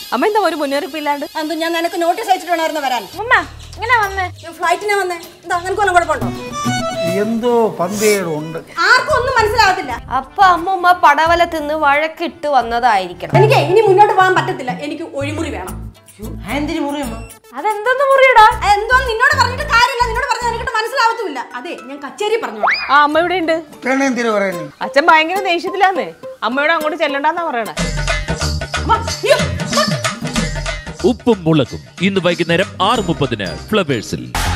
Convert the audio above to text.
അമ്മ എന്താ ഒരു മുന്നറിയിപ്പില്ലാണ്ട് എന്തോ ഞാൻ നിനക്ക് നോട്ടീസ് അയച്ചിട്ട് വേണമായിരുന്നു വരാൻ ഉമ്മ ഇങ്ങനെ വന്നേ ഞാൻ ഫ്ലൈറ്റിനെ വന്നേ എന്താ നിനക്ക് വല്ല കുഴപ്പമുണ്ടോ എന്തോ പന്തേടുണ്ട് ആർക്കും ഒന്നും മനസ്സിലാകത്തില്ല അപ്പൊ അമ്മൂമ്മ പടവല തിന്ന് വഴക്കിട്ട് വന്നതായിരിക്കണം എനിക്ക് ഇനി മുന്നോട്ട് പോകാൻ പറ്റത്തില്ല എനിക്ക് ഒഴിമുറി വേണം എന്തിനു മുറിയമ്മ അതെന്തെന്ന് മുറിയടാ എന്തോ നിന്നോട് പറഞ്ഞിട്ട് കാര്യമില്ല നിന്നോട് പറഞ്ഞാൽ എനിക്കിട്ട് മനസ്സിലാവത്തുമില്ല അതെ ഞാൻ കച്ചേരി പറഞ്ഞു ആ അമ്മ ഇവിടെ ഉണ്ട് എന്തിനു പറയുന്നു അച്ഛൻ ഭയങ്കര ദേഷ്യത്തിലാന്ന് അമ്മയോട് അങ്ങോട്ട് ചെല്ലണ്ടെന്നാ പറയണേ ഉപ്പും മുളകും ഇന്ന് വൈകുന്നേരം ആറ് മുപ്പതിന് ഫ്ലവേഴ്സിൽ